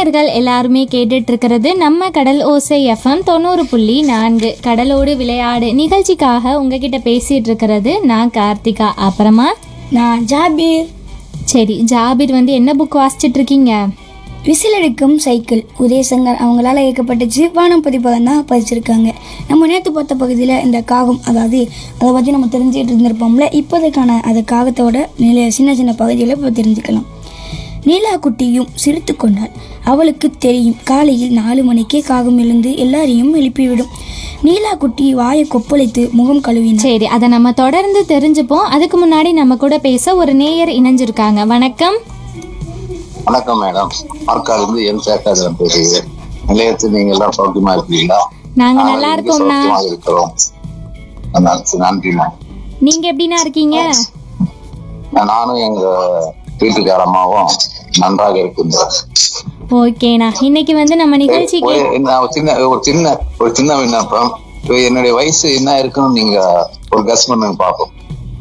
நேயர்கள் எல்லாருமே கேட்டுட்டு இருக்கிறது நம்ம கடல் ஓசை எஃப்எம் தொண்ணூறு புள்ளி நான்கு கடலோடு விளையாடு நிகழ்ச்சிக்காக உங்ககிட்ட பேசிட்டு இருக்கிறது நான் கார்த்திகா அப்புறமா நான் ஜாபீர் சரி ஜாபிர் வந்து என்ன புக் வாசிச்சிட்டு இருக்கீங்க விசிலடிக்கும் சைக்கிள் உதயசங்கர் அவங்களால இயக்கப்பட்டுச்சு வானம் பதிப்பகம் தான் பதிச்சிருக்காங்க நம்ம நேற்று பார்த்த பகுதியில் இந்த காகம் அதாவது அதை பற்றி நம்ம தெரிஞ்சுக்கிட்டு இருந்திருப்போம்ல இப்போதைக்கான அந்த காகத்தோட நில சின்ன சின்ன பகுதியில் இப்போ தெரிஞ்சுக்கலாம் நீலா குட்டியும் சிரித்து கொண்டாள் அவளுக்கு தெரியும் காலையில் நாலு மணிக்கே காகம் எழுந்து எல்லாரையும் எழுப்பிவிடும் நீலா குட்டி வாயை கொப்பளித்து முகம் கழுவினாள் சரி அதை நம்ம தொடர்ந்து தெரிஞ்சுப்போம் அதுக்கு முன்னாடி நம்ம கூட பேச ஒரு நேயர் இணைஞ்சிருக்காங்க வணக்கம் வணக்கம் மேடம் ஆற்காடு இருந்து என் சேக்காதன் பேசுகிறேன் நிலையத்தில் நீங்க எல்லாம் சௌக்கியமா இருக்கீங்களா நாங்க நாங்கள் நல்லா இங்கே இருக்கோம்ண்ணா சௌக்கியமாக இருக்கிறோம் நன்றி- நன்றிம்மா நீங்க எப்படிண்ணா இருக்கீங்க நானும் எங்க வீட்டுக்கார அம்மாவும் நன்றாக இருக்கின்றோம் ஓகேண்ணா இன்னைக்கு வந்து நம்ம நிகழ்ச்சிக்கு ஒரு என்ன- ஒரு சின்ன ஒரு சின்ன ஒரு சின்ன விண்ணப்பம் இப்ப என்னுடைய வயசு என்ன இருக்குன்னு நீங்க ஒரு கஸ் பண்ணுங்க பார்ப்போம்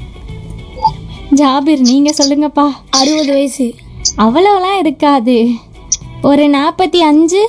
ஜாபிர் நீங்க சொல்லுங்கப்பா அறுபது வயசு அவ்வளோலாம் இருக்காது ஒரு நாற்பத்தி அஞ்சு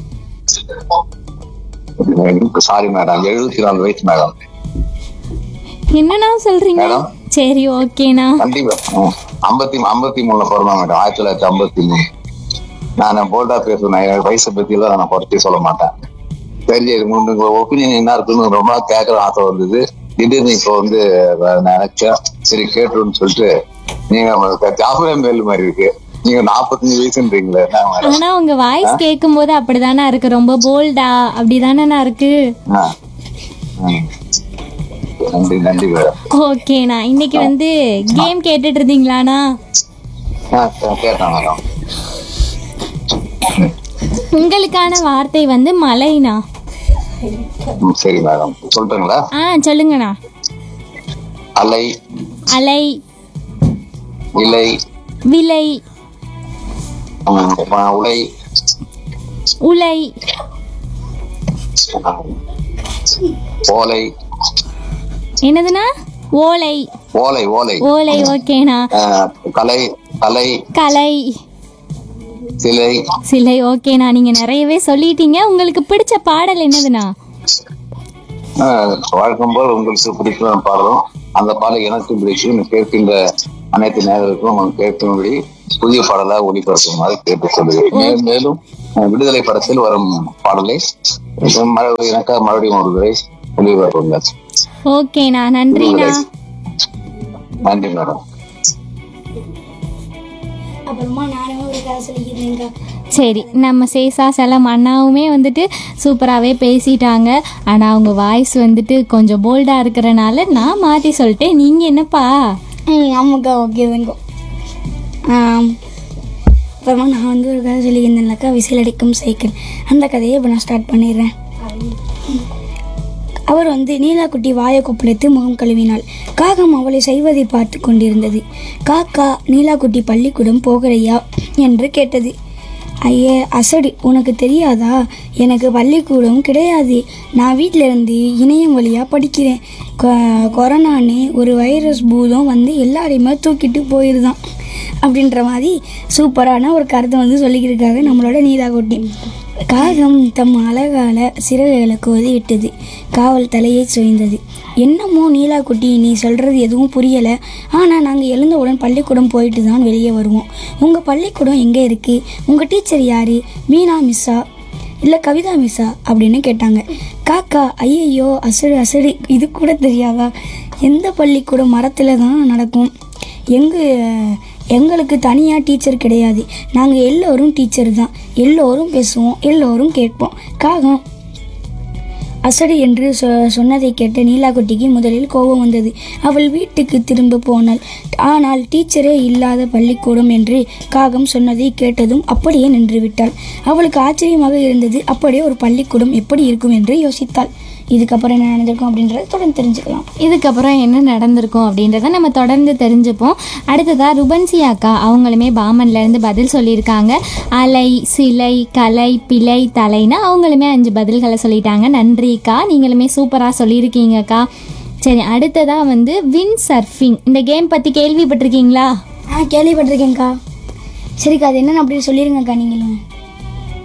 சாரி மேடம் எழுபத்தி நாலு வயசு மேடம் என்னண்ணா சொல்றீங்க மேடம்? சரி ஓகேண்ணா கண்டிப்பா ம். ஐம்பத்தி ஐம்பத்தி மூணுல பிறந்தேன் மேடம் ஆயிரத்தி தொள்ளாயிரத்தி ஐம்பத்தி மூணு நான் போல்டா பேசுவேன் என் வயசை பத்தி எல்லாம் நான் குறைச்சி சொல்ல மாட்டேன் சரி சரி உங்க ஒப்பீனியன் என்ன இருக்குன்னு ரொம்ப கேட்கற ஆசை வந்தது திடீர்னு இப்போ வந்து நான் நினைச்சேன் சரி கேட்டுருன்னு சொல்லிட்டு நீங்க ஜாபரே மேல் மாதிரி இருக்கு நீங்க நாற்பத்தஞ்சு வயசுன்றீங்களே என்ன மேடம் ஆனா உங்க வாய்ஸ் கேட்கும்போது அப்படிதானே இருக்கு ரொம்ப போல்டா அப்படிதானேண்ணா இருக்கு ஆ. ம். நன்றி நன்றி மேடம் ஓகேண்ணா இன்னைக்கு வந்து கேம் கேட்டுட்டு இருந்தீங்களாண்ணா ஆ, கேட்டேன் மேடம் உங்களுக்கான வார்த்தை வந்து மலைண்ணா ம், சரி மேடம் சொல்லிட்டுங்களா ஆ சொல்லுங்கண்ணா அலை அலை இலை விலை ம், உலை உலை ஓலை என்னதுண்ணா ஓலை ஓலை ஓலை ஓலை ஓகேண்ணா அஹ், கலை கலை கலை சிலை சிலை ஓகேண்ணா நீங்க நிறையவே சொல்லிட்டீங்க உங்களுக்கு பிடிச்ச பாடல் என்னதுண்ணா அஹ், வழக்கம் போல் உங்களுக்கு பிடிக்கும் பாடலும் அந்த பாடல் எனக்கு பிடிக்கும் கேட்கின்ற அனைத்து நேர்களுக்கும் கேட்கும்படி புதிய பாடலா ஒளிபரப்புமாறு கேட்டுக் கொள்கிறேன் மே- மேலும் அஹ், விடுதலை படத்தில் வரும் பாடலை மறுபடியும் எனக்காக மறுபடியும் ஒரு முறை ஒளிபரப்புங்கள் ஓகேண்ணா நன்றிண்ணா நன்றி மேடம் அப்புறமா நானும் ஒரு கதை சொல்லிக்கிறேங்க சரி நம்ம சேசா செலம் அண்ணாவுமே வந்துட்டு சூப்பராகவே பேசிட்டாங்க ஆனால் அவங்க வாய்ஸ் வந்துட்டு கொஞ்சம் போல்டாக இருக்கிறனால நான் மாற்றி சொல்லிட்டேன் நீங்கள் என்னப்பா ம் ஆமாக்கா ஓகே தாங்க அப்புறமா நான் வந்து ஒரு கதை சொல்லியிருந்தேன்லக்கா விசில் அடிக்கும் சைக்கிள் அந்த கதையை இப்போ நான் ஸ்டார்ட் பண்ணிடுறேன் அவர் வந்து நீலாக்குட்டி வாயை கொப்பளித்து முகம் கழுவினாள் காகம் அவளை செய்வதை பார்த்து கொண்டிருந்தது காக்கா நீலாக்குட்டி பள்ளிக்கூடம் போகலையா என்று கேட்டது ஐயே அசடு உனக்கு தெரியாதா எனக்கு பள்ளிக்கூடம் கிடையாது நான் வீட்டில் இருந்து இணையம் வழியாக படிக்கிறேன் கொ- கொரோனான்னு ஒரு வைரஸ் பூதம் வந்து எல்லாரையுமே தூக்கிட்டு போயிருதான் அப்படின்ற மாதிரி சூப்பரான ஒரு கருத்தை வந்து சொல்லிக்கிருக்காங்க நம்மளோட நீலாக்குட்டி காகம் தம் அழகால சிறகுகளை கோதி விட்டது காவல் தலையை சொய்ந்தது என்னமோ நீலாக்குட்டி நீ சொல்கிறது எதுவும் புரியலை ஆனால் நாங்கள் எழுந்தவுடன் பள்ளிக்கூடம் போயிட்டு தான் வெளியே வருவோம் உங்கள் பள்ளிக்கூடம் எங்கே இருக்குது உங்கள் டீச்சர் யார் மீனா மிஸ்ஸா இல்லை கவிதா மிஸ்ஸா அப்படின்னு கேட்டாங்க காக்கா ஐயையோ அசடு அசடு இது கூட தெரியாதா எந்த பள்ளிக்கூடம் மரத்தில் தான் நடக்கும் எங்கள் எங்களுக்கு தனியாக டீச்சர் கிடையாது நாங்கள் எல்லோரும் டீச்சர் தான் எல்லோரும் பேசுவோம் எல்லோரும் கேட்போம் காகம் அசடு என்று சொ சொன்னதை கேட்ட நீலாக்குட்டிக்கு முதலில் கோபம் வந்தது அவள் வீட்டுக்கு திரும்ப போனாள் ஆனால் டீச்சரே இல்லாத பள்ளிக்கூடம் என்று காகம் சொன்னதை கேட்டதும் அப்படியே நின்றுவிட்டாள் அவளுக்கு ஆச்சரியமாக இருந்தது அப்படியே ஒரு பள்ளிக்கூடம் எப்படி இருக்கும் என்று யோசித்தாள் இதுக்கப்புறம் என்ன நடந்திருக்கும் அப்படின்றத தொடர்ந்து தெரிஞ்சுக்கலாம் இதுக்கப்புறம் என்ன நடந்திருக்கும் அப்படின்றத நம்ம தொடர்ந்து தெரிஞ்சுப்போம் அடுத்ததா ருபன்சி அக்கா அவங்களுமே பாமன்ல இருந்து பதில் சொல்லியிருக்காங்க அலை சிலை கலை பிழை தலைன்னு அவங்களுமே அஞ்சு பதில்களை சொல்லிட்டாங்க நன்றிக்கா நீங்களுமே சூப்பராக சொல்லியிருக்கீங்கக்கா சரி அடுத்ததா வந்து வின் சர்ஃபிங் இந்த கேம் பற்றி கேள்விப்பட்டிருக்கீங்களா ஆ கேள்விப்பட்டிருக்கேன்க்கா சரிக்கா அது என்னன்னு அப்படி சொல்லிடுங்கக்கா நீங்களும்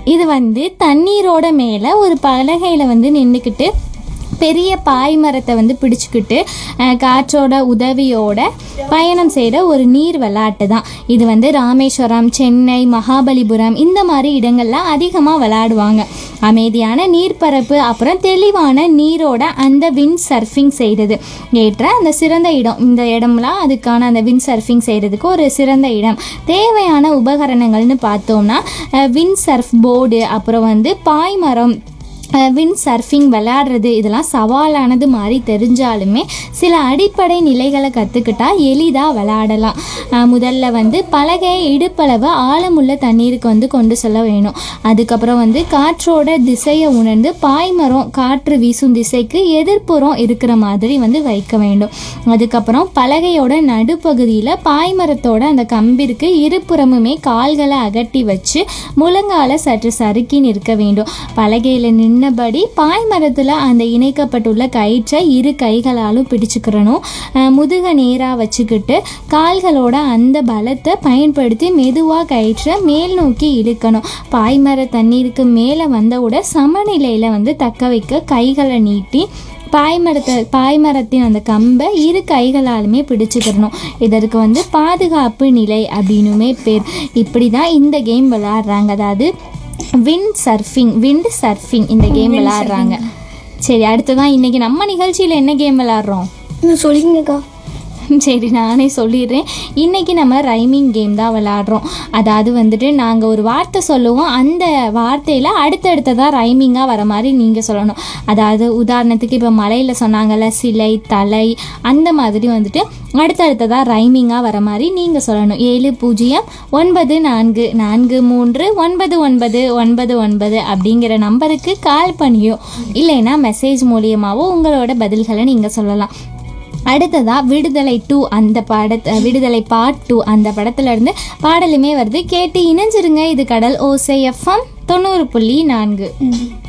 இது வந்து தண்ணீரோட மேலே ஒரு பலகையில் வந்து நின்றுக்கிட்டு பெரிய பாய் மரத்தை வந்து பிடிச்சிக்கிட்டு அஹ், காற்றோட உதவியோட பயணம் செய்கிற ஒரு நீர் விளையாட்டு தான் இது வந்து ராமேஸ்வரம் சென்னை மகாபலிபுரம் இந்த மாதிரி இடங்கள்லாம் அதிகமாக விளையாடுவாங்க அமைதியான நீர்ப்பரப்பு அப்புறம் தெளிவான நீரோட அந்த வின் சர்ஃபிங் செய்கிறது ஏற்ற அந்த சிறந்த இடம் இந்த இடம்லாம் அதுக்கான அந்த வின் சர்ஃபிங் செய்கிறதுக்கு ஒரு சிறந்த இடம் தேவையான உபகரணங்கள்னு பார்த்தோம்னா வின் சர்ஃப் போர்டு அப்புறம் வந்து பாய்மரம் வின் சர்ஃபிங் விளையாடுறது இதெல்லாம் சவாலானது மாதிரி தெரிஞ்சாலுமே சில அடிப்படை நிலைகளை கற்றுக்கிட்டா எளிதாக விளையாடலாம் அஹ் முதல்ல வந்து பலகையை இடுப்பளவு ஆழமுள்ள தண்ணீருக்கு வந்து கொண்டு செல்ல வேணும் அதுக்கப்புறம் வந்து காற்றோட திசையை உணர்ந்து பாய்மரம் காற்று வீசும் திசைக்கு எதிர்ப்புறம் இருக்கிற மாதிரி வந்து வைக்க வேண்டும் அதுக்கப்புறம் பலகையோட நடுப்பகுதியில் பாய்மரத்தோட அந்த கம்பிற்கு இருபுறமுமே கால்களை அகட்டி வச்சு முழங்கால சற்று சறுக்கி நிற்க வேண்டும் பலகையில் நின்னபடி பாய்மரத்தில் அந்த இணைக்கப்பட்டுள்ள கயிற்றை இரு கைகளாலும் பிடிச்சுக்கிறணும் அஹ் முதுக நேராக வச்சுக்கிட்டு கால்களோட அந்த பலத்தை பயன்படுத்தி மெதுவாக கயிற்றை மேல் நோக்கி இழுக்கணும் பாய்மர தண்ணீருக்கு மேலே வந்தவுடன் சமநிலையில் வந்து தக்க வைக்க கைகளை நீட்டி பாய்மரத்தை பாய்மரத்தின் அந்த கம்பை இரு கைகளாலுமே பிடிச்சுக்கிறணும் இதற்கு வந்து பாதுகாப்பு நிலை அப்படின்னுமே பேர் இப்படி தான் இந்த கேம் விளையாடுறாங்க அதாவது விண்ட் சர்ஃபிங் விண்ட் சர்ஃபிங் இந்த கேம் விளையாடுறாங்க சரி அடுத்ததான் இன்னைக்கு நம்ம நிகழ்ச்சியில் என்ன கேம் விளையாடுறோம் இன்னும் சொல்லிங்கக்கா சரி நானே சொல்லிடுறேன் இன்னைக்கு நம்ம ரைமிங் கேம் தான் விளையாடுறோம் அதாவது வந்துட்டு நாங்கள் ஒரு வார்த்தை சொல்லுவோம் அந்த வார்த்தையில் அடுத்தடுத்ததாக ரைமிங்காக வர மாதிரி நீங்கள் சொல்லணும் அதாவது உதாரணத்துக்கு இப்போ மலையில் சொன்னாங்கல்ல சிலை தலை அந்த மாதிரி வந்துட்டு அடுத்தடுத்ததாக ரைமிங்காக வர மாதிரி நீங்கள் சொல்லணும் ஏழு பூஜ்ஜியம் ஒன்பது நான்கு நான்கு மூன்று ஒன்பது ஒன்பது ஒன்பது ஒன்பது அப்படிங்கிற நம்பருக்கு கால் பண்ணியோ இல்லைன்னா மெசேஜ் மூலியமாவோ உங்களோட பதில்களை நீங்கள் சொல்லலாம் அடுத்ததா விடுதலை டூ அந்த படத்தை விடுதலை பார்ட் டூ அந்த படத்துல இருந்து பாடலுமே வருது கேட்டு இணைஞ்சிருங்க இது கடல் ஓசை எஃப்எம் தொண்ணூறு புள்ளி நான்கு